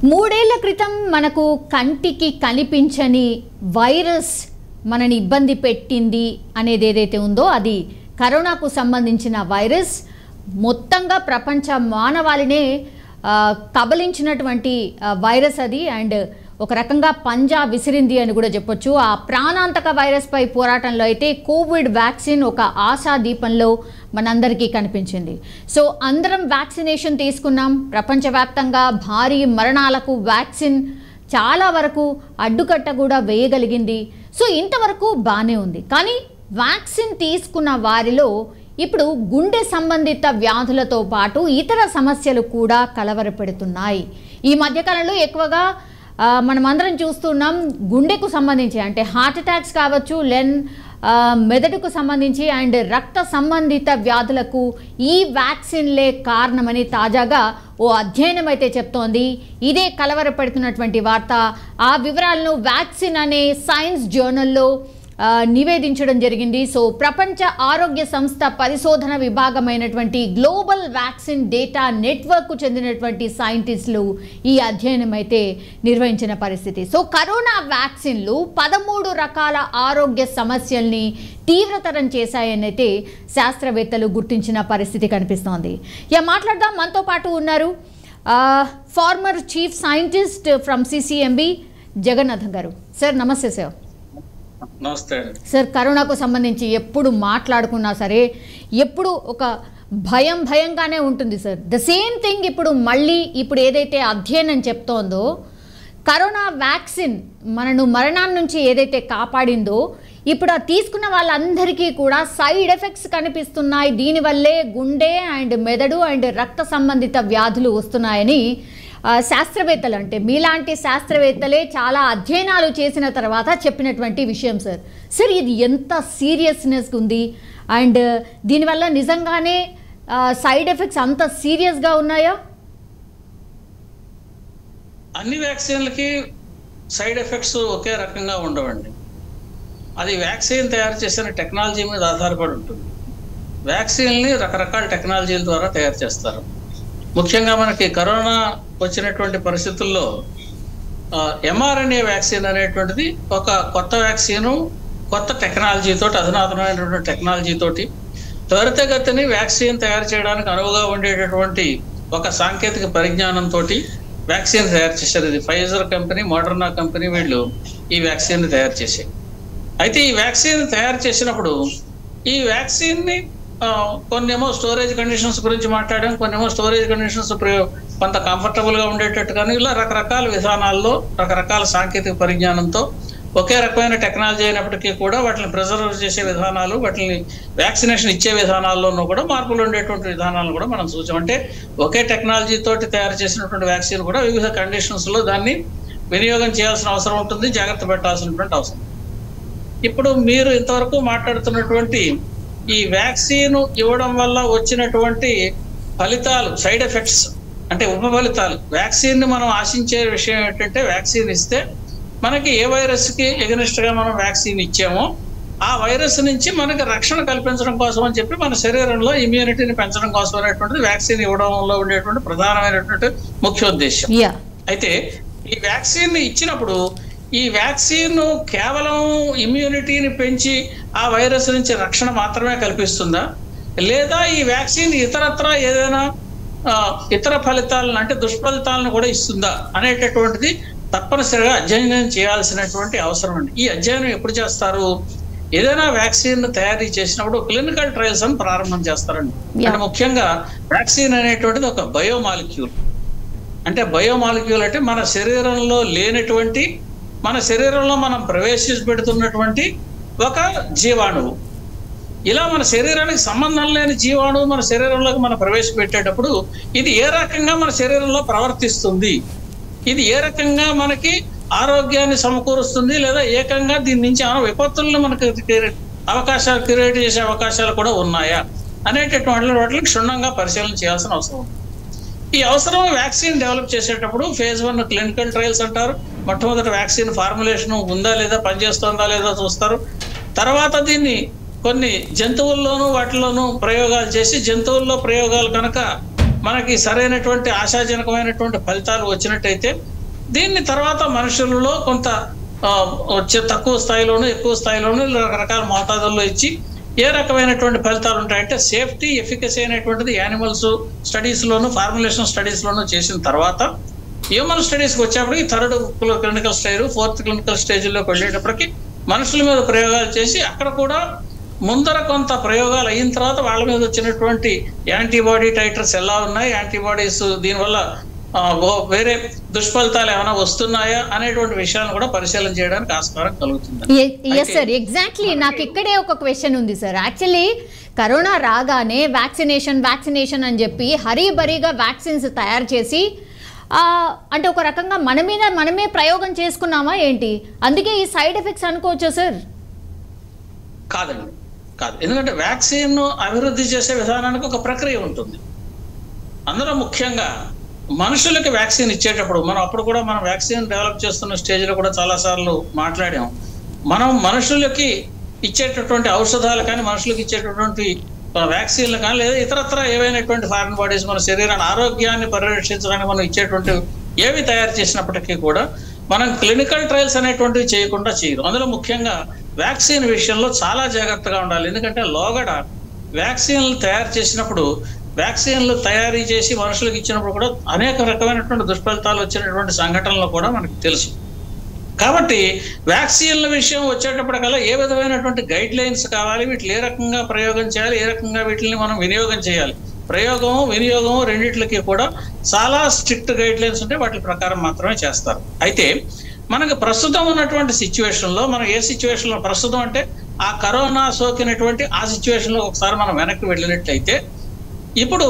మూడేళ్ల క్రితం మనకు కంటికి కనిపించని వైరస్ మనని ఇబ్బంది పెట్టింది అనేది ఏదైతే ఉందో అది కరోనాకు సంబంధించిన వైరస్ మొత్తంగా ప్రపంచ మానవాళినే ఆ, కబలించినటువంటి ఆ, వైరస్ అది అండ్ ఒక రకంగా పంజా విసిరింది అని కూడా చెప్పొచ్చు ఆ ప్రాణాంతక వైరస్పై పోరాటంలో అయితే కోవిడ్ వ్యాక్సిన్ ఒక ఆశా దీపంలో మనందరికీ కనిపించింది సో అందరం వ్యాక్సినేషన్ తీసుకున్నాం ప్రపంచవ్యాప్తంగా భారీ మరణాలకు వ్యాక్సిన్ చాలా వరకు అడ్డుకట్ట కూడా వేయగలిగింది సో ఇంతవరకు బాగానే ఉంది కానీ వ్యాక్సిన్ తీసుకున్న వారిలో ఇప్పుడు గుండె సంబంధిత వ్యాధులతో పాటు ఇతర సమస్యలు కూడా కలవరపెడుతున్నాయి ఈ మధ్యకాలంలో ఎక్కువగా ఆ, మనమందరం చూస్తున్నాం గుండెకు సంబంధించి అంటే హార్ట్ అటాక్స్ కావచ్చు లెన్ ఆ, మెదడుకు సంబంధించి అండ్ రక్త సంబంధిత వ్యాధులకు ఈ వ్యాక్సిన్లే కారణమని తాజాగా ఓ అధ్యయనం అయితే చెప్తోంది ఇదే కలవరపెడుతున్నటువంటి వార్త ఆ వివరాలను వ్యాక్సిన్ అనే సైన్స్ జర్నల్లో ఆ, నివేదించడం జరిగింది సో ప్రపంచ ఆరోగ్య సంస్థ పరిశోధన విభాగమైనటువంటి గ్లోబల్ వ్యాక్సిన్ డేటా నెట్వర్క్కు చెందినటువంటి సైంటిస్టులు ఈ అధ్యయనం అయితే నిర్వహించిన పరిస్థితి సో కరోనా వ్యాక్సిన్లు పదమూడు రకాల ఆరోగ్య సమస్యల్ని తీవ్రతరం చేశాయని అయితే శాస్త్రవేత్తలు గుర్తించిన పరిస్థితి కనిపిస్తోంది ఇక మాట్లాడదాం మనతో పాటు ఉన్నారు former chief scientist from CCMB Jagannatham garu sir నమస్తే సార్ నమస్తే అండి సార్ కరోనాకు సంబంధించి ఎప్పుడు మాట్లాడుకున్నా సరే ఎప్పుడు ఒక భయం భయంగానే ఉంటుంది సార్ ద సేమ్ థింగ్ ఇప్పుడు మళ్ళీ ఇప్పుడు ఏదైతే అధ్యయనం చెప్తోందో కరోనా వ్యాక్సిన్ మనను మరణాన్ని నుంచి ఏదైతే కాపాడిందో ఇప్పుడు ఆ తీసుకున్న వాళ్ళందరికీ కూడా సైడ్ ఎఫెక్ట్స్ కనిపిస్తున్నాయి దీనివల్లే గుండె అండ్ మెదడు అండ్ రక్త సంబంధిత వ్యాధులు వస్తున్నాయని ఆ, శాస్త్రవేత్తలు అంటే మీలాంటి శాస్త్రవేత్తలే చాలా అధ్యయనాలు చేసిన తర్వాత చెప్పినటువంటి విషయం సార్ సార్ ఇది ఎంత సీరియస్నెస్ ఉంది అండ్ దీనివల్ల నిజంగానే సైడ్ ఎఫెక్ట్స్ అంత సీరియస్గా ఉన్నాయా అన్ని వ్యాక్సిన్లకి సైడ్ ఎఫెక్ట్స్ ఒకే రకంగా ఉండవండి అది వ్యాక్సిన్ తయారు చేసిన టెక్నాలజీ మీద ఆధారపడి ఉంటుంది వ్యాక్సిన్ని రకరకాల టెక్నాలజీల ద్వారా తయారు చేస్తారు ముఖ్యంగా మనకి కరోనా వచ్చినటువంటి పరిస్థితుల్లో ఎంఆర్ఎన్ఏ వ్యాక్సిన్ అనేటువంటిది ఒక కొత్త వ్యాక్సిన్ కొత్త టెక్నాలజీతో అధునాతనమైనటువంటి టెక్నాలజీ తోటి త్వరితగతిని వ్యాక్సిన్ తయారు చేయడానికి అనువుగా ఉండేటటువంటి ఒక సాంకేతిక పరిజ్ఞానంతో వ్యాక్సిన్ తయారు చేశారు ఇది ఫైజర్ కంపెనీ మోడర్నా కంపెనీ వీళ్ళు ఈ వ్యాక్సిన్ తయారు చేశారు అయితే ఈ వ్యాక్సిన్ తయారు చేసినప్పుడు ఈ వ్యాక్సిన్ని ఆ, కొన్నేమో స్టోరేజ్ కండిషన్స్ గురించి మాట్లాడాం కొన్నేమో స్టోరేజ్ కండిషన్స్ కొంత comfortable గా ఉండేటట్టు కానీ ఇలా రకరకాల విధానాల్లో రకరకాల సాంకేతిక పరిజ్ఞానంతో ఒకే రకమైన టెక్నాలజీ అయినప్పటికీ కూడా వాటిని ప్రిజర్వ్ చేసే విధానాలు వాటిని వ్యాక్సినేషన్ ఇచ్చే విధానాల్లోనూ కూడా మార్పులు ఉండేటువంటి విధానాలను కూడా మనం చూసాం అంటే ఒకే టెక్నాలజీ తోటి తయారు చేసినటువంటి వ్యాక్సిన్ కూడా వివిధ కండిషన్స్ లో దాన్ని వినియోగం చేయాల్సిన అవసరం ఉంటుంది జాగ్రత్త పెట్టాల్సినటువంటి అవసరం ఇప్పుడు మీరు ఇంతవరకు మాట్లాడుతున్నటువంటి ఈ వ్యాక్సిన్ ఇవ్వడం వల్ల వచ్చినటువంటి ఫలితాలు సైడ్ ఎఫెక్ట్స్ అంటే ఉప ఫలితాలు వ్యాక్సిన్ ని మనం ఆశించే విషయం ఏంటంటే వ్యాక్సిన్ ఇస్తే మనకి ఏ వైరస్ కి ఎగనిస్ట్ గా మనం వ్యాక్సిన్ ఇచ్చామో ఆ వైరస్ నుంచి మనకి రక్షణ కల్పించడం కోసం అని చెప్పి మన శరీరంలో ఇమ్యూనిటీని పెంచడం కోసం అనేటువంటిది వ్యాక్సిన్ ఇవ్వడంలో ఉండేటువంటి ప్రధానమైనటువంటి ముఖ్య ఉద్దేశం యా అయితే ఈ వ్యాక్సిన్ ఇచ్చినప్పుడు ఈ వ్యాక్సిన్ కేవలం ఇమ్యూనిటీని పెంచి ఆ వైరస్ నుంచి రక్షణ మాత్రమే కల్పిస్తుందా లేదా ఈ వ్యాక్సిన్ ఇతరత్ర ఏదైనా ఆ, ఇతర ఫలితాలను అంటే దుష్ఫలితాలను కూడా ఇస్తుందా అనేటటువంటిది తప్పనిసరిగా అధ్యయనం చేయాల్సినటువంటి అవసరం అండి ఈ అధ్యయనం ఎప్పుడు చేస్తారు ఏదైనా వ్యాక్సిన్ తయారీ చేసినప్పుడు క్లినికల్ ట్రయల్స్ అని ప్రారంభం చేస్తారండి అంటే ముఖ్యంగా వ్యాక్సిన్ అనేటువంటిది ఒక బయోమాలిక్యూల్ అంటే బయోమాలిక్యూల్ అంటే మన శరీరంలో లేనటువంటి మన శరీరంలో మనం ప్రవేశపెడుతున్నటువంటి ఒక జీవాణువు ఇలా మన శరీరానికి సంబంధం లేని జీవాణువు మన శరీరంలోకి మనం ప్రవేశపెట్టేటప్పుడు ఇది ఏ రకంగా మన శరీరంలో ప్రవర్తిస్తుంది ఇది ఏ రకంగా మనకి ఆరోగ్యాన్ని సమకూరుస్తుంది లేదా ఏకంగా దీని నుంచి ఏమైనా విపత్తులను మనకు క్రియేట్- అవకాశాలు క్రియేట్ చేసే అవకాశాలు కూడా ఉన్నాయా అనేటటువంటి వాటిని క్షుణ్ణంగా పరిశీలన చేయాల్సిన అవసరం ఉంది ఈ అవసరం వ్యాక్సిన్ డెవలప్ చేసేటప్పుడు ఫేజ్ వన్ క్లినికల్ ట్రయల్స్ అంటారు మొట్టమొదటి వ్యాక్సిన్ ఫార్ములేషన్ ఉందా లేదా పనిచేస్తుందా లేదా చూస్తారు తర్వాత దీన్ని కొన్ని జంతువుల్లోనూ వాటిలోనూ ప్రయోగాలు చేసి జంతువుల్లో ప్రయోగాలు కనుక మనకి సరైనటువంటి ఆశాజనకమైనటువంటి ఫలితాలు వచ్చినట్టయితే దీన్ని తర్వాత మనుషులలో కొంత ఆ, వచ్చే తక్కువ స్థాయిలోనూ ఎక్కువ స్థాయిలోనూ రకరకాల మోతాదుల్లో ఇచ్చి ఏ రకమైనటువంటి ఫలితాలు ఉంటాయంటే సేఫ్టీ ఎఫికసీ అయినటువంటిది యానిమల్స్ స్టడీస్లోను ఫార్ములేషన్ స్టడీస్లోనూ చేసిన తర్వాత హ్యూమన్ స్టడీస్కి వచ్చేప్పటికి third clinical stage fourth clinical స్టేజ్లోకి వెళ్ళేటప్పటికి మనుషుల మీద ప్రయోగాలు చేసి అక్కడ కూడా ముందర కొంత ప్రయోగాలు అయిన తర్వాత వాళ్ళ మీద వచ్చినటువంటి యాంటీబాడీ టైటర్స్ ఎలా ఉన్నాయి యాంటీబాడీస్ దీనివల్ల ఆ, ఓ- వేరే దుష్ఫలితాలు ఏమైనా వస్తున్నాయా అనేటువంటి విషయాలను కూడా పరిశీలన చేయడానికి ఆస్కారం కలుగుతుంది ఎస్ సార్ ఎగ్జాక్ట్లీ నాకు ఇక్కడే ఒక క్వశ్చన్ ఉంది సార్ యాక్చువల్లీ కరోనా రాగానే వ్యాక్సినేషన్ వ్యాక్సినేషన్ అని చెప్పి హరీబరీగా వ్యాక్సిన్స్ తయారు చేసి ఆ, అంటే ఒక రకంగా మన మీద మనమే ప్రయోగం చేసుకున్నామా ఏంటి అందుకే ఈ సైడ్ ఎఫెక్ట్స్ అనుకోవచ్చా సార్ కాదండి కాదు ఎందుకంటే వ్యాక్సిన్ అభివృద్ధి చేసే విధానానికి ఒక ప్రక్రియ ఉంటుంది అందులో ముఖ్యంగా మనుషులకి వ్యాక్సిన్ ఇచ్చేటప్పుడు మనం అప్పుడు కూడా మనం వ్యాక్సిన్ డెవలప్ చేస్తున్న స్టేజ్లో కూడా చాలాసార్లు మాట్లాడాం మనం మనుషులకి ఇచ్చేటటువంటి ఔషధాలు కానీ మనుషులకు ఇచ్చేటటువంటి వ్యాక్సిన్లు కానీ లేదా ఇతరత్ర ఏవైనటువంటి ఫారిన్ బాడీస్ మన శరీరాన్ని ఆరోగ్యాన్ని పరిరక్షించడానికి మనం ఇచ్చేటువంటి ఏవి తయారు చేసినప్పటికీ కూడా మనం క్లినికల్ ట్రయల్స్ అనేటువంటివి చేయకుండా చేయరు అందులో ముఖ్యంగా వ్యాక్సిన్ విషయంలో చాలా జాగ్రత్తగా ఉండాలి ఎందుకంటే లోగడ వ్యాక్సిన్లు తయారు చేసినప్పుడు వ్యాక్సిన్లు తయారీ చేసి మనుషులకు ఇచ్చినప్పుడు కూడా అనేక రకమైనటువంటి దుష్ఫలితాలు వచ్చినటువంటి సంఘటనలు కూడా మనకు తెలుసు కాబట్టి వ్యాక్సిన్ల విషయం వచ్చేటప్పటికల్లా ఏ విధమైనటువంటి గైడ్ లైన్స్ కావాలి వీటిని ఏ రకంగా ప్రయోగం చేయాలి ఏ రకంగా వీటిని మనం వినియోగం చేయాలి ప్రయోగం వినియోగం రెండిట్లకి కూడా చాలా స్ట్రిక్ట్ గైడ్ లైన్స్ ఉంటే వాటి ప్రకారం మాత్రమే చేస్తారు అయితే మనకు ప్రస్తుతం ఉన్నటువంటి సిచ్యువేషన్ లో మనం ఏ సిచ్యువేషన్ లో ప్రస్తుతం అంటే ఆ కరోనా సోకినటువంటి ఆ సిచ్యువేషన్ లో ఒకసారి మనం వెనక్కి వెళ్ళినట్లయితే ఇప్పుడు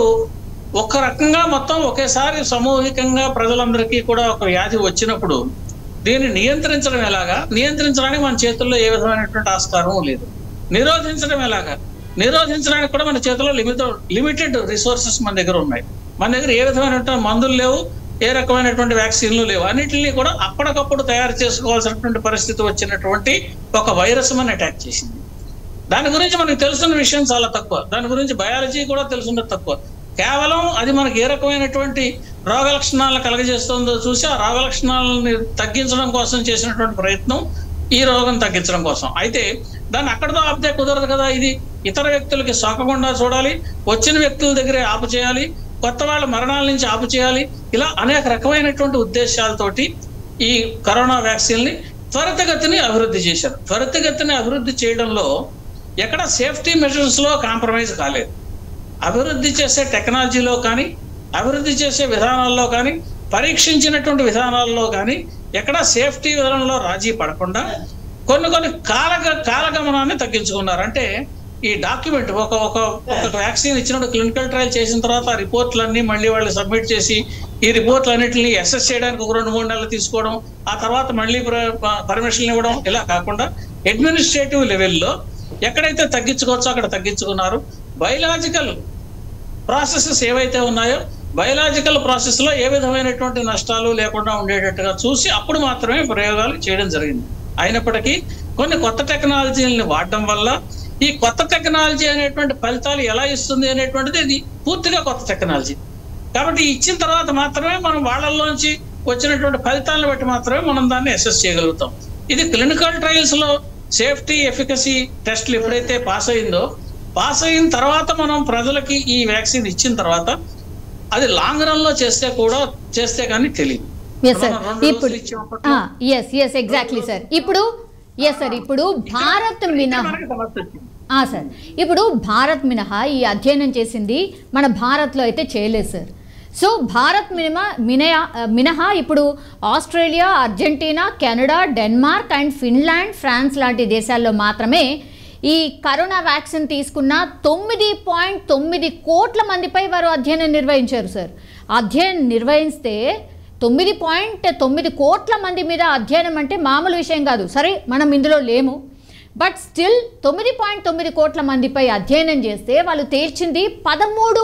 ఒక రకంగా మొత్తం ఒకేసారి సమూహికంగా ప్రజలందరికీ కూడా ఒక వ్యాధి వచ్చినప్పుడు దీన్ని నియంత్రించడం ఎలాగా నియంత్రించడానికి మన చేతుల్లో ఏ విధమైనటువంటి ఆస్కారం లేదు నిరోధించడం ఎలాగా నిరోధించడానికి కూడా మన చేతిలో లిమిట్ లిమిటెడ్ రిసోర్సెస్ మన దగ్గర ఉన్నాయి మన దగ్గర ఏ విధమైనటువంటి మందులు లేవు ఏ రకమైనటువంటి వ్యాక్సిన్లు లేవు అన్నిటిని కూడా అప్పటికప్పుడు తయారు చేసుకోవాల్సినటువంటి పరిస్థితి వచ్చినటువంటి ఒక వైరస్ మన అటాక్ చేసింది దాని గురించి మనకు తెలుసున్న విషయం చాలా తక్కువ దాని గురించి బయాలజీ కూడా తెలుసున్నది తక్కువ కేవలం అది మనకి ఏ రకమైనటువంటి రోగ లక్షణాలను కలగజేస్తుందో చూసి ఆ రోగ లక్షణాలని తగ్గించడం కోసం చేసినటువంటి ప్రయత్నం ఈ రోగం తగ్గించడం కోసం అయితే దాన్ని అక్కడితో ఆపితే కుదరదు కదా ఇది ఇతర వ్యక్తులకి సోకకుండా చూడాలి వచ్చిన వ్యక్తుల దగ్గరే ఆపు చేయాలి కొత్త వాళ్ళ మరణాల నుంచి ఆపు చేయాలి ఇలా అనేక రకమైనటువంటి ఉద్దేశాలతోటి ఈ కరోనా వ్యాక్సిన్ని త్వరితగతిని అభివృద్ధి చేశారు త్వరితగతిని అభివృద్ధి చేయడంలో ఎక్కడ సేఫ్టీ మెజర్స్ లో కాంప్రమైజ్ కాలేదు అభివృద్ధి చేసే టెక్నాలజీలో కానీ అభివృద్ధి చేసే విధానాల్లో కానీ పరీక్షించినటువంటి విధానాల్లో కానీ ఎక్కడ సేఫ్టీ విధానంలో రాజీ పడకుండా కొన్ని కొన్ని కాల కాలగమనాన్ని తగ్గించుకున్నారు అంటే ఈ డాక్యుమెంట్ ఒక ఒక ఒక వ్యాక్సిన్ ఇచ్చినప్పుడు క్లినికల్ ట్రయల్ చేసిన తర్వాత ఆ రిపోర్ట్లన్నీ మళ్ళీ వాళ్ళు సబ్మిట్ చేసి ఈ రిపోర్ట్లన్నింటినీ అసెస్ చేయడానికి ఒక రెండు మూడు నెలలు తీసుకోవడం ఆ తర్వాత మళ్ళీ పర్మిషన్ ఇవ్వడం ఇలా కాకుండా అడ్మినిస్ట్రేటివ్ లెవెల్లో ఎక్కడైతే తగ్గించుకోవచ్చో అక్కడ తగ్గించుకున్నారు బయలాజికల్ ప్రాసెసెస్ ఏవైతే ఉన్నాయో బయలాజికల్ ప్రాసెస్ లో ఏ విధమైనటువంటి నష్టాలు లేకుండా ఉండేటట్టుగా చూసి అప్పుడు మాత్రమే ప్రయోగాలు చేయడం జరిగింది అయినప్పటికీ కొన్ని కొత్త టెక్నాలజీలని వాడడం వల్ల ఈ కొత్త టెక్నాలజీ అనేటువంటి ఫలితాలు ఎలా ఇస్తుంది అనేటువంటిది ఇది పూర్తిగా కొత్త టెక్నాలజీ కాబట్టి ఇచ్చిన తర్వాత మాత్రమే మనం వాళ్ళల్లోంచి వచ్చినటువంటి ఫలితాలను బట్టి మాత్రమే మనం దాన్ని అసెస్ చేయగలుగుతాం ఇది క్లినికల్ ట్రయల్స్ లో సేఫ్టీ ఎఫికసీ టెస్ట్లు ఎప్పుడైతే పాస్ అయిందో పాస్ అయిన తర్వాత మనం ప్రజలకి ఈ వ్యాక్సిన్ ఇచ్చిన తర్వాత అది లాంగ్ రన్ లో చేస్తే కూడా చేస్తే కానీ తెలియదు ఎస్ సార్ మనం రెండు ఇప్పుడు డోసులు ఇచ్చామప్పట్లో ఎస్ ఎస్ ఎగ్జాక్ట్లీ సార్ ఇప్పుడు ఎస్ సార్ ఇప్పుడు భారత్ మినహా మనకి సమస్య వచ్చింది. ఆ, సార్ ఇప్పుడు భారత్ మినహా ఈ అధ్యయనం చేసింది మన భారత్లో అయితే చేయలేదు సార్ సో భారత్ మినహా మినహా మినహా ఇప్పుడు Australia Argentina Canada Denmark and Finland France లాంటి దేశాల్లో మాత్రమే ఈ కరోనా వ్యాక్సిన్ తీసుకున్న తొమ్మిది పాయింట్ తొమ్మిది కోట్ల మందిపై వారు అధ్యయనం నిర్వహించారు సార్ అధ్యయనం నిర్వహిస్తే తొమ్మిది పాయింట్ తొమ్మిది కోట్ల మంది మీద అధ్యయనం అంటే మామూలు విషయం కాదు సరే మనం ఇందులో లేము బట్ స్టిల్ తొమ్మిది పాయింట్ తొమ్మిది కోట్ల మందిపై అధ్యయనం చేస్తే వాళ్ళు తేల్చింది పదమూడు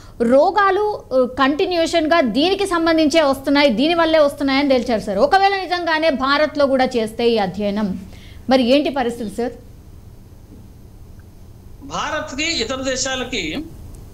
రోగాలు కంటిన్యూషన్గా దీనికి సంబంధించే వస్తున్నాయి దీనివల్లే వస్తున్నాయని తేల్చారు సార్ ఒకవేళ నిజంగానే భారత్లో కూడా చేస్తే ఈ అధ్యయనం మరి ఏంటి పరిస్థితి సార్ భారత్ కి ఇతర దేశాలకి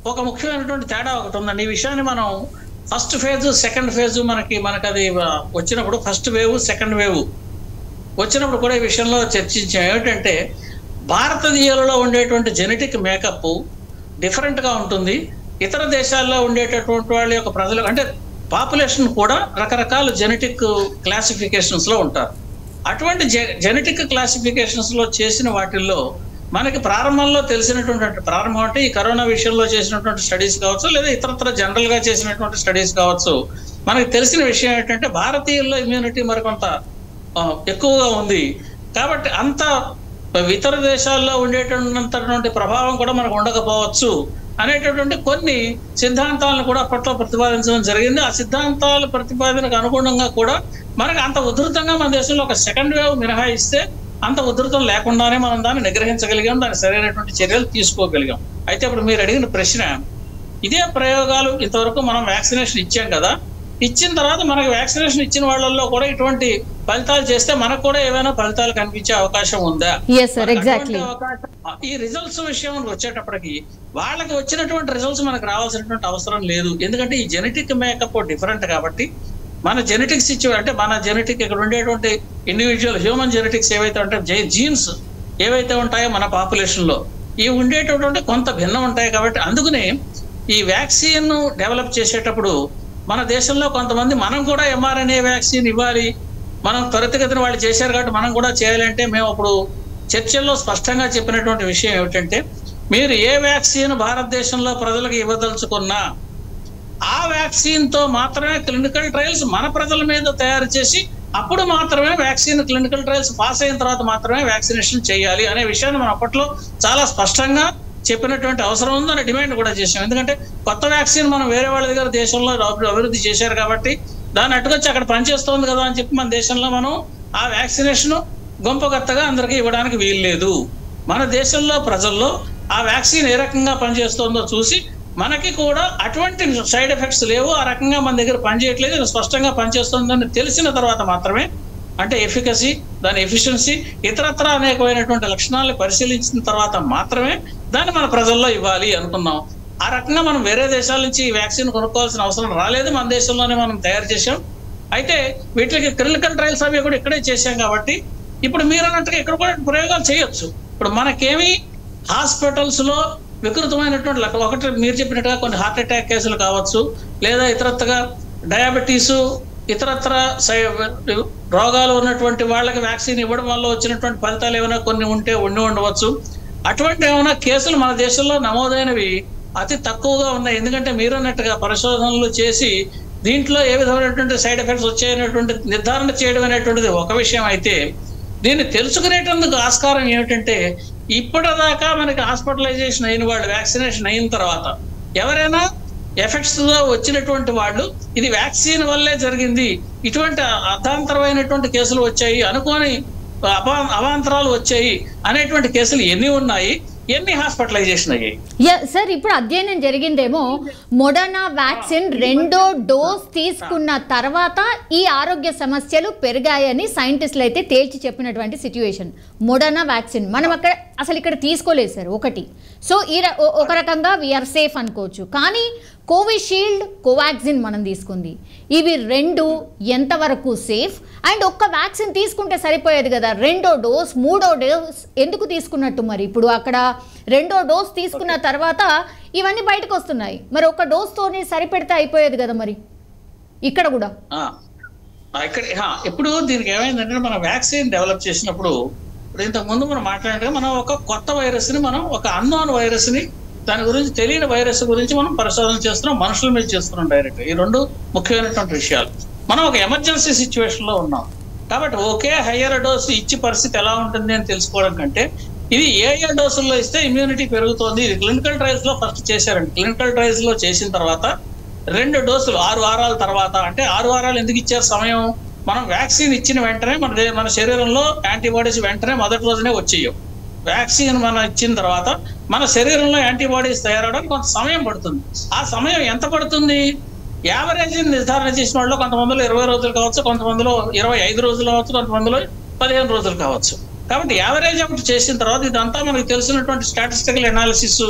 ఒక ముఖ్యమైనటువంటి తేడా ఒకటి ఉందండి ఈ విషయాన్ని మనం ఫస్ట్ ఫేజ్ సెకండ్ ఫేజ్ మనకి మనకి అది ఆ, వచ్చినప్పుడు ఫస్ట్ వేవ్ సెకండ్ వేవ్ వచ్చినప్పుడు కూడా ఈ విషయంలో చర్చించాం ఏమిటంటే భారతీయులలో ఉండేటువంటి జెనెటిక్ మేకప్ డిఫరెంట్గా ఉంటుంది ఇతర దేశాల్లో ఉండేటటువంటి వాళ్ళ యొక్క ప్రజలు అంటే పాపులేషన్ కూడా రకరకాల జెనెటిక్ క్లాసిఫికేషన్స్లో ఉంటారు అటువంటి జెనెటిక్ క్లాసిఫికేషన్స్లో చేసిన వాటిల్లో మనకి ప్రారంభంలో తెలిసినటువంటి ప్రారంభం అంటే ఈ కరోనా విషయంలో చేసినటువంటి స్టడీస్ కావచ్చు లేదా ఇతరత్ర జనరల్గా చేసినటువంటి స్టడీస్ కావచ్చు మనకి తెలిసిన విషయం ఏంటంటే భారతీయుల్లో ఇమ్యూనిటీ మరికొంత ఆ, ఎక్కువగా ఉంది కాబట్టి అంత ఇతర దేశాల్లో ఉండేటటువంటి ప్రభావం కూడా మనకు ఉండకపోవచ్చు అనేటటువంటి కొన్ని సిద్ధాంతాలను కూడా అప్పట్లో ప్రతిపాదించడం జరిగింది ఆ సిద్ధాంతాల ప్రతిపాదనకు అనుగుణంగా కూడా మనకి అంత ఉధృతంగా మన దేశంలో ఒక సెకండ్ వేవ్ మినహాయిస్తే అంత ఉధృతం లేకుండానే మనం దాన్ని నిగ్రహించగలిగాం దానికి సరైనటువంటి చర్యలు తీసుకోగలిగాం అయితే ఇప్పుడు మీరు అడిగిన ప్రశ్న ఇదే ప్రయోగాలు ఇంతవరకు మనం వ్యాక్సినేషన్ ఇచ్చాం కదా ఇచ్చిన తర్వాత మనకి వ్యాక్సినేషన్ ఇచ్చిన వాళ్ళల్లో కూడా ఇటువంటి ఫలితాలు చేస్తే మనకు కూడా ఏమైనా ఫలితాలు కనిపించే అవకాశం ఉందా ఎస్ సార్ ఎగ్జాక్ట్లీ అటువంటి అవకాశం- ఈ రిజల్ట్స్ విషయం వచ్చేటప్పటికి వాళ్ళకి వచ్చినటువంటి రిజల్ట్స్ మనకు రావాల్సినటువంటి అవసరం లేదు ఎందుకంటే ఈ జెనెటిక్ మేకప్ డిఫరెంట్ కాబట్టి మన జెనెటిక్స్ ఇచ్చి అంటే మన జెనెటిక్ ఇక్కడ ఉండేటువంటి ఇండివిజువల్ హ్యూమన్ జెనెటిక్స్ ఏవైతే ఉంటాయో జీన్స్ ఏవైతే ఉంటాయో మన పాపులేషన్ లో ఇవి ఉండేటటువంటి కొంత భిన్నం ఉంటాయి కాబట్టి అందుకనే ఈ వ్యాక్సిన్ డెవలప్ చేసేటప్పుడు మన దేశంలో కొంతమంది మనం కూడా ఎంఆర్ఎన్ఏ వ్యాక్సిన్ ఇవ్వాలి మనం త్వరితగతిన వాళ్ళు చేశారు కాబట్టి మనం కూడా చేయాలంటే మేము అప్పుడు చర్చల్లో స్పష్టంగా చెప్పినటువంటి విషయం ఏమిటంటే మీరు ఏ వ్యాక్సిన్ భారతదేశంలో ప్రజలకు ఇవ్వదలుచుకున్నా ఆ వ్యాక్సిన్ తో మాత్రమే క్లినికల్ ట్రయల్స్ మన ప్రజల మీద తయారు చేసి అప్పుడు మాత్రమే వ్యాక్సిన్ క్లినికల్ ట్రయల్స్ పాస్ అయిన తర్వాత మాత్రమే వ్యాక్సినేషన్ చేయాలి అనే విషయాన్ని మనం అప్పట్లో చాలా స్పష్టంగా చెప్పినటువంటి అవసరం ఉందని డిమాండ్ కూడా చేశాం ఎందుకంటే కొత్త వ్యాక్సిన్ మనం వేరే వాళ్ళ దగ్గర దేశంలో అభి- అభివృద్ధి చేశారు కాబట్టి దాన్ని అట్టుకొచ్చి అక్కడ పనిచేస్తోంది కదా అని చెప్పి మన దేశంలో మనం ఆ వ్యాక్సినేషన్ గొంపగత్తగా అందరికీ ఇవ్వడానికి వీల్లేదు మన దేశంలో ప్రజల్లో ఆ వ్యాక్సిన్ ఏ రకంగా పనిచేస్తుందో చూసి మనకి కూడా అటువంటి సైడ్ ఎఫెక్ట్స్ లేవు ఆ రకంగా మన దగ్గర పనిచేయట్లేదు ఇది స్పష్టంగా పనిచేస్తుందని తెలిసిన తర్వాత మాత్రమే అంటే ఎఫికసీ దాని ఎఫిషియన్సీ ఇతరత్ర అనేకమైనటువంటి లక్షణాలను పరిశీలించిన తర్వాత మాత్రమే దాన్ని మన ప్రజల్లో ఇవ్వాలి అనుకున్నాం ఆ రకంగా మనం వేరే దేశాల నుంచి ఈ వ్యాక్సిన్ కొనుక్కోవాల్సిన అవసరం రాలేదు మన దేశంలోనే మనం తయారు చేసాం అయితే వీటికి క్లినికల్ ట్రయల్స్ అవి కూడా ఇక్కడే చేశాం కాబట్టి ఇప్పుడు మీరు అన్నట్టుగా ఇక్కడ కూడా ప్రయోగాలు చేయొచ్చు ఇప్పుడు మనకేమి హాస్పిటల్స్ లో వికృతమైనటువంటి లక్ష- ఒకటి మీరు చెప్పినట్టుగా కొన్ని హార్ట్ అటాక్ కేసులు కావచ్చు లేదా ఇతరత్రగా డయాబెటీసు ఇతరత్ర సై- రోగాలు ఉన్నటువంటి వాళ్ళకి వ్యాక్సిన్ ఇవ్వడం వల్ల వచ్చినటువంటి ఫలితాలు ఏమైనా కొన్ని ఉంటే ఉండి ఉండవచ్చు అటువంటి ఏమైనా కేసులు మన దేశంలో నమోదైనవి అతి తక్కువగా ఉన్నాయి ఎందుకంటే మీరు అన్నట్టుగా పరిశోధనలు చేసి దీంట్లో ఏ విధమైనటువంటి సైడ్ ఎఫెక్ట్స్ వచ్చాయనేటువంటి నిర్ధారణ చేయడం అనేటువంటిది ఒక విషయం అయితే దీన్ని తెలుసుకునేటందుకు ఆస్కారం ఏమిటంటే ఇప్పటిదాకా మనకి హాస్పిటలైజేషన్ అయిన వాళ్ళు వ్యాక్సినేషన్ అయిన తర్వాత ఎవరైనా ఎఫెక్ట్స్ తో వచ్చినటువంటి వాళ్ళు ఇది వ్యాక్సిన్ వల్లే జరిగింది ఇటువంటి అర్థాంతరమైనటువంటి కేసులు వచ్చాయి అనుకోని అపా అవాంతరాలు వచ్చాయి అనేటువంటి కేసులు ఎన్ని ఉన్నాయి ఎన్ని హాస్పిటలైజేషన్ అయ్యాయి యా సార్ ఇప్పుడు అధ్యయనం జరిగిందేమో మొడర్నా వ్యాక్సిన్ రెండో డోస్ తీసుకున్న తర్వాత ఈ ఆరోగ్య సమస్యలు పెరిగాయని సైంటిస్టులు అయితే తేల్చి చెప్పినటువంటి సిచ్యువేషన్ మొడర్నా వ్యాక్సిన్ మనం అక్కడ అసలు ఇక్కడ తీసుకోలేదు సార్ ఒకటి సో ఈ ర- ఓ- ఒక రకంగా వీఆర్ సేఫ్ అనుకోవచ్చు కానీ కోవిషీల్డ్ కోవాక్సిన్ మనం తీసుకుంది ఇవి రెండు ఎంతవరకు సేఫ్ అండ్ ఒక్క వ్యాక్సిన్ తీసుకుంటే సరిపోయేది కదా రెండో డోస్ మూడో డోస్ ఎందుకు తీసుకున్నట్టు మరి ఇప్పుడు అక్కడ రెండో డోస్ తీసుకున్న తర్వాత ఇవన్నీ బయటకు వస్తున్నాయి మరి ఒక డోస్తోనే సరిపెడితే అయిపోయేది కదా మరి ఇక్కడ కూడా ఆ, ఆ, ఇక్కడ ఆ, ఇప్పుడు దీనికి ఏమైందంటే మనం వ్యాక్సిన్ డెవలప్ చేసినప్పుడు ఇప్పుడు ఇంతకు ముందు మనం మాట్లాడినట్టుగా మనం ఒక కొత్త వైరస్ ని మనం ఒక అన్నోన్ వైరస్ ని దాని గురించి తెలియని వైరస్ గురించి మనం పరిశోధన చేస్తున్నాం మనుషుల మీద చేస్తున్నాం డైరెక్ట్ ఈ రెండు ముఖ్యమైనటువంటి విషయాలు మనం ఒక ఎమర్జెన్సీ సిచ్యువేషన్ లో ఉన్నాం కాబట్టి ఒకే హయ్యర్ డోస్ ఇచ్చి పరిస్థితి ఎలా ఉంటుంది అని తెలుసుకోవడం కంటే ఇది ఏ ఏ డోసుల్లో ఇస్తే ఇమ్యూనిటీ పెరుగుతోంది ఇది క్లినికల్ ట్రయల్స్ లో ఫస్ట్ చేశారండి క్లినికల్ ట్రయల్స్ లో చేసిన తర్వాత రెండు డోసులు ఆరు వారాల తర్వాత అంటే ఆరు వారాలు ఎందుకు ఇచ్చారు సమయం మనం వ్యాక్సిన్ ఇచ్చిన వెంటనే మన దే- మన శరీరంలో యాంటీబాడీస్ వెంటనే మొదటి రోజునే వచ్చేయవు వ్యాక్సిన్ మనం ఇచ్చిన తర్వాత మన శరీరంలో యాంటీబాడీస్ తయారవడానికి కొంత సమయం పడుతుంది ఆ సమయం ఎంత పడుతుంది యావరేజ్ నిర్ధారణ చేసిన వాళ్ళు కొంతమందిలో ఇరవై రోజులు కావచ్చు కొంతమందిలో ఇరవై ఐదు రోజులు కావచ్చు కొంతమందిలో పదిహేను రోజులు కావచ్చు కాబట్టి యావరేజ్ అవుట్ చేసిన తర్వాత ఇదంతా మనకు తెలిసినటువంటి స్టాటిస్టికల్ అనాలిసిస్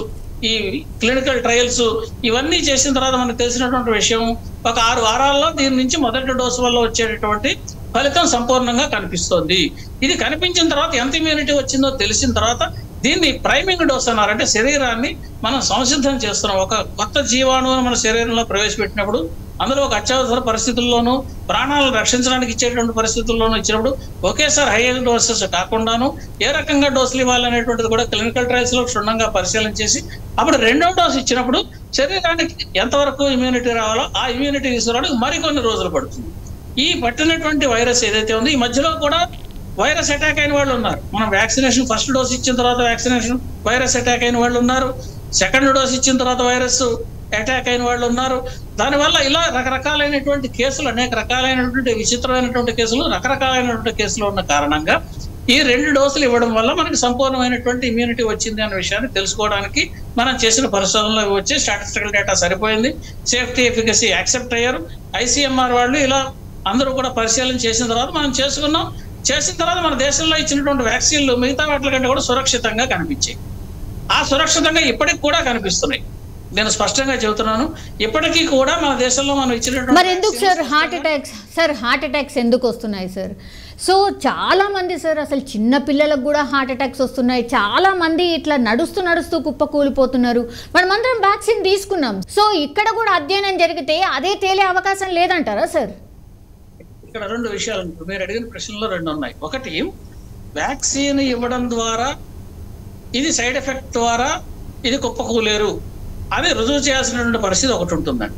ఈ క్లినికల్ ట్రయల్స్ ఇవన్నీ చేసిన తర్వాత మనకు తెలిసినటువంటి విషయం ఒక ఆరు వారాల్లో దీని నుంచి మొదటి డోసు వల్ల వచ్చేటటువంటి ఫలితం సంపూర్ణంగా కనిపిస్తోంది ఇది కనిపించిన తర్వాత ఎంత ఇమ్యూనిటీ వచ్చిందో తెలిసిన తర్వాత దీన్ని ప్రైమింగ్ డోస్ అన్నారు అంటే శరీరాన్ని మనం సంసిద్ధం చేస్తున్నాం ఒక కొత్త జీవాణువును మన శరీరంలో ప్రవేశపెట్టినప్పుడు అందులో ఒక అత్యవసర పరిస్థితుల్లోనూ ప్రాణాలను రక్షించడానికి ఇచ్చేటువంటి పరిస్థితుల్లోనూ ఇచ్చినప్పుడు ఒకేసారి హై డోసెస్ కాకుండాను ఏ రకంగా డోసులు ఇవ్వాలనేటువంటిది కూడా క్లినికల్ ట్రయల్స్ లో క్షుణ్ణంగా పరిశీలన చేసి అప్పుడు రెండో డోసు ఇచ్చినప్పుడు శరీరానికి ఎంతవరకు ఇమ్యూనిటీ రావాలో ఆ ఇమ్యూనిటీ తీసుకురావడానికి మరికొన్ని రోజులు పడుతుంది ఈ పట్టినటువంటి వైరస్ ఏదైతే ఉందో ఈ మధ్యలో కూడా వైరస్ అటాక్ అయిన వాళ్ళు ఉన్నారు మనం వ్యాక్సినేషన్ ఫస్ట్ డోస్ ఇచ్చిన తర్వాత వ్యాక్సినేషన్ వైరస్ అటాక్ అయిన వాళ్ళు ఉన్నారు సెకండ్ డోస్ ఇచ్చిన తర్వాత వైరస్ అటాక్ అయిన వాళ్ళు ఉన్నారు దానివల్ల ఇలా రకరకాలైనటువంటి కేసులు అనేక రకాలైనటువంటి విచిత్రమైనటువంటి కేసులు రకరకాలైనటువంటి కేసులు ఉన్న కారణంగా ఈ రెండు డోసులు ఇవ్వడం వల్ల మనకి సంపూర్ణమైనటువంటి ఇమ్యూనిటీ వచ్చింది అనే విషయాన్ని తెలుసుకోవడానికి మనం చేసిన పరిశోధనలో వచ్చి స్టాటిస్టికల్ డేటా సరిపోయింది సేఫ్టీ ఎఫికసీ యాక్సెప్ట్ అయ్యారు ఐసీఎంఆర్ వాళ్ళు ఇలా అందరూ కూడా పరిశీలన చేసిన తర్వాత మనం చేసుకున్నాం చేసిన తర్వాత మన దేశంలో ఇచ్చినటువంటి వ్యాక్సిన్లు మిగతా వాటి కంటే కూడా సురక్షితంగా కనిపించాయి ఆ సురక్షితంగా ఇప్పటికి కూడా కనిపిస్తున్నాయి నేను స్పష్టంగా చెబుతున్నాను ఇప్పటికీ కూడా మన దేశంలో మనం ఇచ్చినటువంటి మరి ఎందుకు sir vaccines heart attacks sir heart attacks ఎందుకు వస్తున్నాయి సార్ సో చాలా మంది సార్ అసలు చిన్న పిల్లలకు కూడా హార్ట్ అటాక్స్ వస్తున్నాయి చాలా మంది ఇట్లా నడుస్తూ నడుస్తూ కుప్ప కూలిపోతున్నారు మనమందరం వ్యాక్సిన్ తీసుకున్నాం సో ఇక్కడ కూడా అధ్యయనం జరిగితే అదే తేలే అవకాశం లేదంటారా సార్ ఇక్కడ రెండు విషయాలు ఉన్నాయి. మీరు అడిగిన ప్రశ్నలో రెండు ఉన్నాయి ఒకటి వ్యాక్సిన్ ఇవ్వడం ద్వారా ఇది సైడ్ ఎఫెక్ట్ ద్వారా ఇది కుప్పకూలేరు అని రుజువు చేయాల్సినటువంటి పరిస్థితి ఒకటి ఉంటుందండి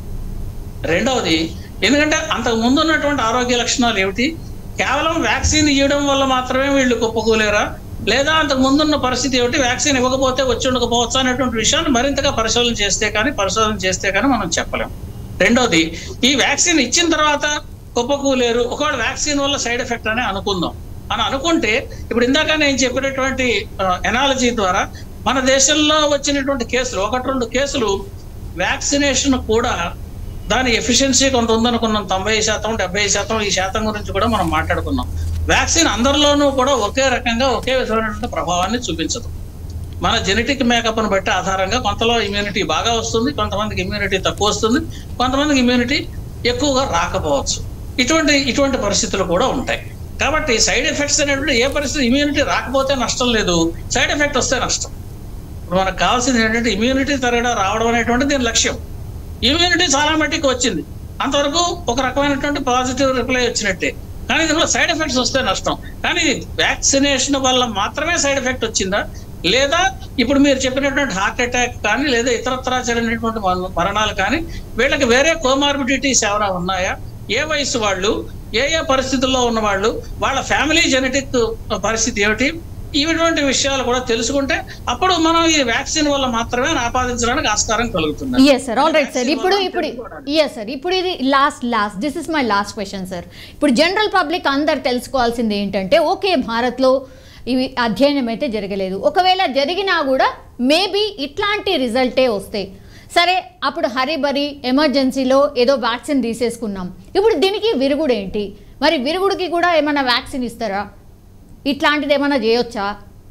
రెండవది ఎందుకంటే అంతకు ముందు ఉన్నటువంటి ఆరోగ్య లక్షణాలు ఏమిటి కేవలం వ్యాక్సిన్ ఇవ్వడం వల్ల మాత్రమే వీళ్ళు కుప్పకూలేరా లేదా అంతకు ముందున్న పరిస్థితి ఏమిటి వ్యాక్సిన్ ఇవ్వకపోతే వచ్చి ఉండకపోవచ్చు అనేటువంటి విషయాన్ని మరింతగా పరిశోధన చేస్తే కానీ పరిశోధన చేస్తే కానీ మనం చెప్పలేం రెండోది ఈ వ్యాక్సిన్ ఇచ్చిన తర్వాత కుప్పకూలేరు ఒకవేళ వ్యాక్సిన్ వల్ల సైడ్ ఎఫెక్ట్ అని అనుకుందాం అని అనుకుంటే ఇప్పుడు ఇందాక నేను చెప్పినటువంటి ఎనాలజీ ద్వారా మన దేశంలో వచ్చినటువంటి కేసులు ఒకటి రెండు కేసులు వ్యాక్సినేషన్ కూడా దాని ఎఫిషియన్సీ కొంత ఉందనుకున్నాం తొంభై శాతం డెబ్బై శాతం ఈ శాతం గురించి కూడా మనం మాట్లాడుకున్నాం వ్యాక్సిన్ అందరిలోనూ కూడా ఒకే రకంగా ఒకే విధమైనటువంటి ప్రభావాన్ని చూపించదు మన జెనెటిక్ మేకప్ను బట్టి ఆధారంగా కొంతలో ఇమ్యూనిటీ బాగా వస్తుంది కొంతమందికి ఇమ్యూనిటీ తక్కువ వస్తుంది కొంతమందికి ఇమ్యూనిటీ ఎక్కువగా రాకపోవచ్చు ఇటువంటి ఇటువంటి పరిస్థితులు కూడా ఉంటాయి కాబట్టి సైడ్ ఎఫెక్ట్స్ అనేటువంటి ఏ పరిస్థితి ఇమ్యూనిటీ రాకపోతే నష్టం లేదు సైడ్ ఎఫెక్ట్ వస్తే నష్టం ఇప్పుడు మనకు కావాల్సింది ఏంటంటే ఇమ్యూనిటీ త్వరగా రావడం అనేటువంటి దీని లక్ష్యం ఇమ్యూనిటీ చాలా మట్టికి వచ్చింది అంతవరకు ఒక రకమైనటువంటి పాజిటివ్ రిప్లై వచ్చినట్టే కానీ దీనిలో సైడ్ ఎఫెక్ట్స్ వస్తే నష్టం కానీ వ్యాక్సినేషన్ వల్ల మాత్రమే సైడ్ ఎఫెక్ట్ వచ్చిందా లేదా ఇప్పుడు మీరు చెప్పినటువంటి హార్ట్ అటాక్ కానీ లేదా ఇతరత్రా జరిగినటువంటి మర- మరణాలు కానీ వీళ్ళకి వేరే కోమార్బిడిటీస్ ఏమైనా ఉన్నాయా ఏ వయసు వాళ్ళు ఏ ఏ పరిస్థితుల్లో ఉన్న వాళ్ళు వాళ్ళ ఫ్యామిలీ జెనెటిక్ పరిస్థితి ఏమిటి ఇటువంటి విషయాలు కూడా తెలుసుకుంటే అప్పుడు మనం ఈ వ్యాక్సిన్ వల్ల మాత్రమే ఆపాదించడానికి ఆస్కారం కలుగుతుంది yes sir all right sir ఇప్పుడు ఇప్పుడు ఎస్ సార్ ఇప్పుడు ఇది last last this is my last question sir ఇప్పుడు జనరల్ పబ్లిక్ అందరు తెలుసుకోవాల్సింది ఏంటంటే ఓకే భారత్లో ఇవి అధ్యయనం అయితే జరగలేదు ఒకవేళ జరిగినా కూడా మేబీ ఇట్లాంటి రిజల్టే వస్తాయి సరే అప్పుడు హరిబరి ఎమర్జెన్సీలో ఏదో వ్యాక్సిన్ తీసేసుకున్నాం ఇప్పుడు దీనికి విరుగుడు ఏంటి మరి విరుగుడికి కూడా ఏమైనా వ్యాక్సిన్ ఇస్తారా ఇట్లాంటిది ఏమైనా చేయొచ్చా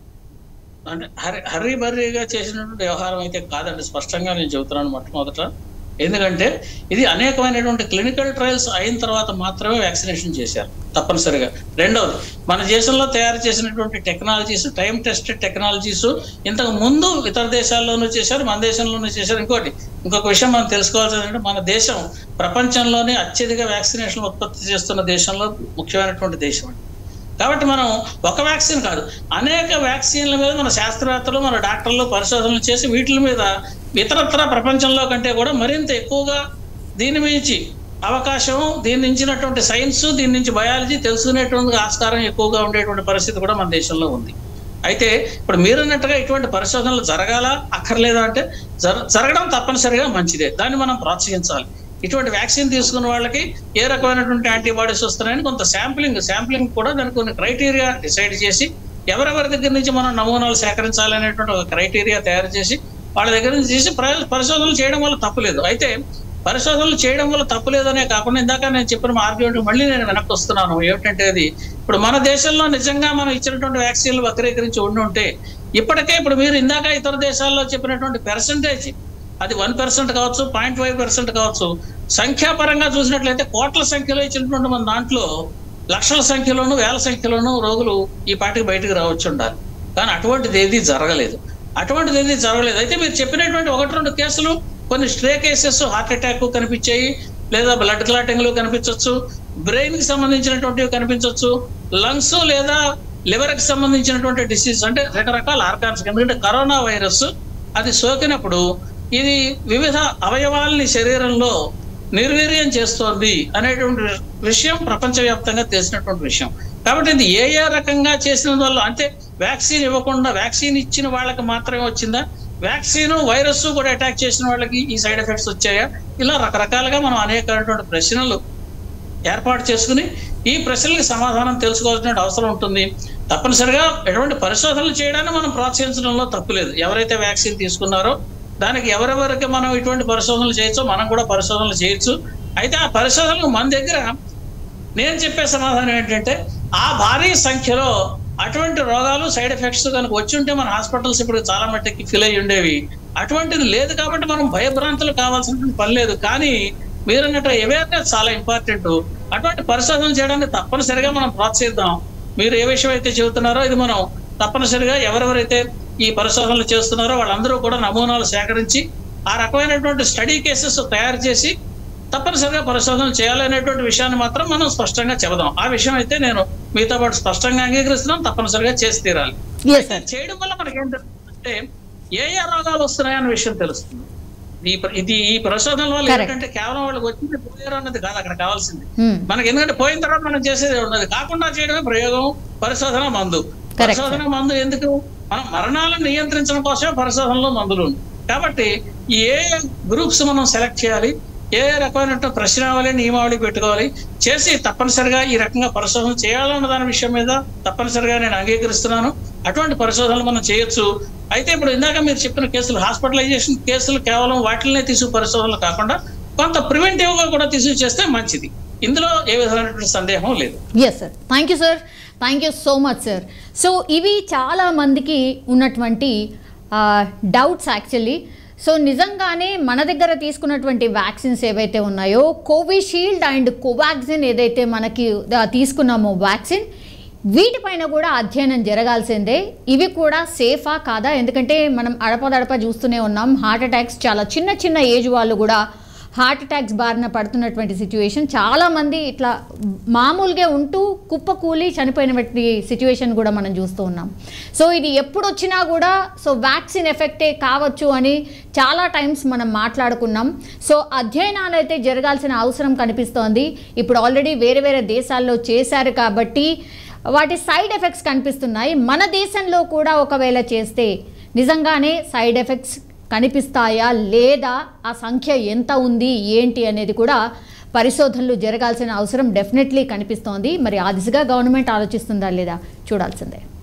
అంటే హరి హర్రీ బర్రీగా చేసినటువంటి వ్యవహారం అయితే కాదండి స్పష్టంగా నేను చెబుతున్నాను మొట్టమొదట ఎందుకంటే ఇది అనేకమైనటువంటి క్లినికల్ ట్రయల్స్ అయిన తర్వాత మాత్రమే వ్యాక్సినేషన్ చేశారు తప్పనిసరిగా రెండవది మన దేశంలో తయారు చేసినటువంటి టెక్నాలజీస్ టైం టెస్టెడ్ టెక్నాలజీస్ ఇంతకు ముందు ఇతర దేశాల్లోనూ చేశారు మన దేశంలోనూ చేశారు ఇంకోటి ఇంకొక విషయం మనం తెలుసుకోవాల్సింది ఏంటంటే మన దేశం ప్రపంచంలోనే అత్యధిక వ్యాక్సినేషన్ ఉత్పత్తి చేస్తున్న దేశంలో ముఖ్యమైనటువంటి దేశం అండి కాబట్టి మనం ఒక వ్యాక్సిన్ కాదు అనేక వ్యాక్సిన్ల మీద మన శాస్త్రవేత్తలు మన డాక్టర్లు పరిశోధనలు చేసి వీటి మీద ఇతరత్ర ప్రపంచంలో కంటే కూడా మరింత ఎక్కువగా దీని మించి అవకాశం దీని నుంచినటువంటి సైన్స్ దీని నుంచి బయాలజీ తెలుసుకునేటువంటి ఆస్కారం ఎక్కువగా ఉండేటువంటి పరిస్థితి కూడా మన దేశంలో ఉంది అయితే ఇప్పుడు మీరన్నట్టుగా ఇటువంటి పరిశోధనలు జరగాల అక్కర్లేదా అంటే జర జరగడం తప్పనిసరిగా మంచిదే దాన్ని మనం ప్రోత్సహించాలి ఇటువంటి వ్యాక్సిన్ తీసుకున్న వాళ్ళకి ఏ రకమైనటువంటి యాంటీబాడీస్ వస్తున్నాయని కొంత శాంప్లింగ్ శాంప్లింగ్ కూడా దానికి కొన్ని క్రైటీరియా డిసైడ్ చేసి ఎవరెవరి దగ్గర నుంచి మనం నమూనాలు సేకరించాలనేటువంటి ఒక క్రైటీరియా తయారు చేసి వాళ్ళ దగ్గర నుంచి చేసి ప్ర- పరిశోధనలు చేయడం వల్ల తప్పులేదు అయితే పరిశోధనలు చేయడం వల్ల తప్పులేదనే కాకుండా ఇందాక నేను చెప్పిన ఆర్గ్యుమెంట్ మళ్ళీ నేను వెనక్కి వస్తున్నాను ఏమిటంటే అది ఇప్పుడు మన దేశంలో నిజంగా మనం ఇచ్చినటువంటి వ్యాక్సిన్లు వక్రీకరించి ఉండి ఉంటే ఇప్పటికే ఇప్పుడు మీరు ఇందాక ఇతర దేశాల్లో చెప్పినటువంటి పెర్సంటేజ్ అది వన్ పర్సెంట్ కావచ్చు పాయింట్ ఫైవ్ పర్సెంట్ కావచ్చు సంఖ్యాపరంగా చూసినట్లయితే కోట్ల సంఖ్యలో ఇచ్చినటువంటి మన దాంట్లో లక్షల సంఖ్యలోను వేల సంఖ్యలోను రోగులు ఈ పాటికి బయటకు రావచ్చు ఉండాలి కానీ అటువంటిది ఏది జరగలేదు అటువంటిది ఏది జరగలేదు అయితే మీరు చెప్పినటువంటి ఒకటి రెండు కేసులు కొన్ని స్ట్రే కేసెస్ హార్ట్ అటాక్ కనిపించాయి లేదా బ్లడ్ క్లాటింగ్లు కనిపించవచ్చు బ్రెయిన్ కి సంబంధించినటువంటివి కనిపించవచ్చు లంగ్స్ లేదా లివర్ కి సంబంధించినటువంటి డిసీజ్ అంటే రకరకాల ఆర్గాన్స్ ఎందుకంటే కరోనా వైరస్ అది సోకినప్పుడు ఇది వివిధ అవయవాల్ని శరీరంలో నిర్వీర్యం చేస్తోంది అనేటువంటి విషయం ప్రపంచవ్యాప్తంగా తెలిసినటువంటి విషయం కాబట్టి ఇది ఏ ఏ రకంగా చేసిన వల్ల అంటే వ్యాక్సిన్ ఇవ్వకుండా వ్యాక్సిన్ ఇచ్చిన వాళ్ళకి మాత్రమే వచ్చిందా వ్యాక్సిన్ వైరస్ కూడా అటాక్ చేసిన వాళ్ళకి ఈ సైడ్ ఎఫెక్ట్స్ వచ్చాయా ఇలా రకరకాలుగా మనం అనేకమైనటువంటి ప్రశ్నలు ఏర్పాటు చేసుకుని ఈ ప్రశ్నలకు సమాధానం తెలుసుకోవాల్సిన అవసరం ఉంటుంది తప్పనిసరిగా ఎటువంటి పరిశోధనలు చేయడాన్ని మనం ప్రోత్సహించడంలో తప్పులేదు ఎవరైతే వ్యాక్సిన్ తీసుకున్నారో దానికి ఎవరెవరికి మనం ఇటువంటి పరిశోధనలు చేయొచ్చో మనం కూడా పరిశోధనలు చేయొచ్చు అయితే ఆ పరిశోధనలు మన దగ్గర నేను చెప్పే సమాధానం ఏంటంటే ఆ భారీ సంఖ్యలో అటువంటి రోగాలు సైడ్ ఎఫెక్ట్స్ కనుక వచ్చి ఉంటే మన హాస్పిటల్స్ ఇప్పుడు చాలా మట్టుకి ఫిల్ అయ్యి ఉండేవి అటువంటిది లేదు కాబట్టి మనం భయభ్రాంతులు కావాల్సిన పని లేదు కానీ మీరు అన్నట్టు అవేర్నెస్ చాలా ఇంపార్టెంట్ అటువంటి పరిశోధనలు చేయడానికి తప్పనిసరిగా మనం ప్రోత్సహిద్దాం మీరు ఏ విషయం అయితే చెబుతున్నారో ఇది మనం తప్పనిసరిగా ఎవరెవరైతే ఈ పరిశోధనలు చేస్తున్నారో వాళ్ళందరూ కూడా నమూనాలు సేకరించి ఆ రకమైనటువంటి స్టడీ కేసెస్ తయారు చేసి తప్పనిసరిగా పరిశోధన చేయాలనేటువంటి విషయాన్ని మాత్రం మనం స్పష్టంగా చెబుదాం ఆ విషయం అయితే నేను మీతో పాటు స్పష్టంగా అంగీకరిస్తున్నాం తప్పనిసరిగా చేసి తీరాలి ఎస్ సార్ చేయడం వల్ల మనకి ఏం తెలుస్తుందంటే ఏ ఏ రోగాలు వస్తున్నాయన్న విషయం తెలుస్తుంది ఈ ప్ర- ఇది ఈ పరిశోధన వల్ల Correct. ఏంటంటే కేవలం వాళ్ళకి వచ్చింది పోయారు అన్నది కాదు అక్కడ కావాల్సింది మనకి ఎందుకంటే పోయిన తర్వాత మనం చేసేది ఉన్నది కాకుండా చేయడమే ప్రయోగం పరిశోధన మందు పరిశోధన మందు ఎందుకు మనం మరణాలను నియంత్రించడం కోసమే పరిశోధనలో మందులు ఉన్నాయి. కాబట్టి ఈ ఏ గ్రూప్స్ మనం సెలెక్ట్ చేయాలి ఏ రకమైన ప్రశ్నావళి నియమావళి పెట్టుకోవాలి చేసి తప్పనిసరిగా ఈ రకంగా పరిశోధన చేయాలన్న దాని విషయం మీద తప్పనిసరిగా నేను అంగీకరిస్తున్నాను అటువంటి పరిశోధనలు మనం చేయొచ్చు అయితే ఇప్పుడు ఇందాక మీరు చెప్పిన కేసులు హాస్పిటలైజేషన్ కేసులు కేవలం వాటిల్నే తీసుకు పరిశోధనలు కాకుండా కొంత ప్రివెంటివ్ గా కూడా తీసుకు చేస్తే మంచిది ఇందులో ఏ విధమైనటువంటి సందేహం లేదు yes sir thank you sir thank you so much sir so ఇవి చాలా మందికి ఉన్నటువంటి డౌట్స్ యాక్చువల్లీ సో నిజంగానే మన దగ్గర తీసుకున్నటువంటి వ్యాక్సిన్స్ ఏవైతే ఉన్నాయో కోవిషీల్డ్ అండ్ కోవాక్సిన్ ఏదైతే మనకి ఆ, తీసుకున్నామో వ్యాక్సిన్ వీటిపైన కూడా అధ్యయనం జరగాల్సిందే ఇవి కూడా సేఫా కాదా ఎందుకంటే మనం అడపదడప చూస్తూనే ఉన్నాం హార్ట్ అటాక్స్ చాలా చిన్న చిన్న ఏజ్ వాళ్ళు కూడా హార్ట్ అటాక్స్ బారిన పడుతున్నటువంటి సిచ్యువేషన్ చాలామంది ఇట్లా మామూలుగా ఉంటూ కుప్పకూలి చనిపోయినటువంటి సిచ్యువేషన్ కూడా మనం చూస్తూ ఉన్నాం సో ఇది ఎప్పుడు వచ్చినా కూడా సో వ్యాక్సిన్ ఎఫెక్టే కావచ్చు అని చాలా టైమ్స్ మనం మాట్లాడుకున్నాం సో అధ్యయనాలు అయితే జరగాల్సిన అవసరం కనిపిస్తోంది ఇప్పుడు ఆల్రెడీ వేరే వేరే దేశాల్లో చేశారు కాబట్టి వాటి సైడ్ ఎఫెక్ట్స్ కనిపిస్తున్నాయి మన దేశంలో కూడా ఒకవేళ చేస్తే నిజంగానే సైడ్ ఎఫెక్ట్స్ కనిపిస్తాయా లేదా ఆ సంఖ్య ఎంత ఉంది ఏంటి అనేది కూడా పరిశోధనలు జరగాల్సిన అవసరం డెఫినెట్లీ కనిపిస్తోంది మరి ఆ దిశగా గవర్నమెంట్ ఆలోచిస్తుందా లేదా చూడాల్సిందే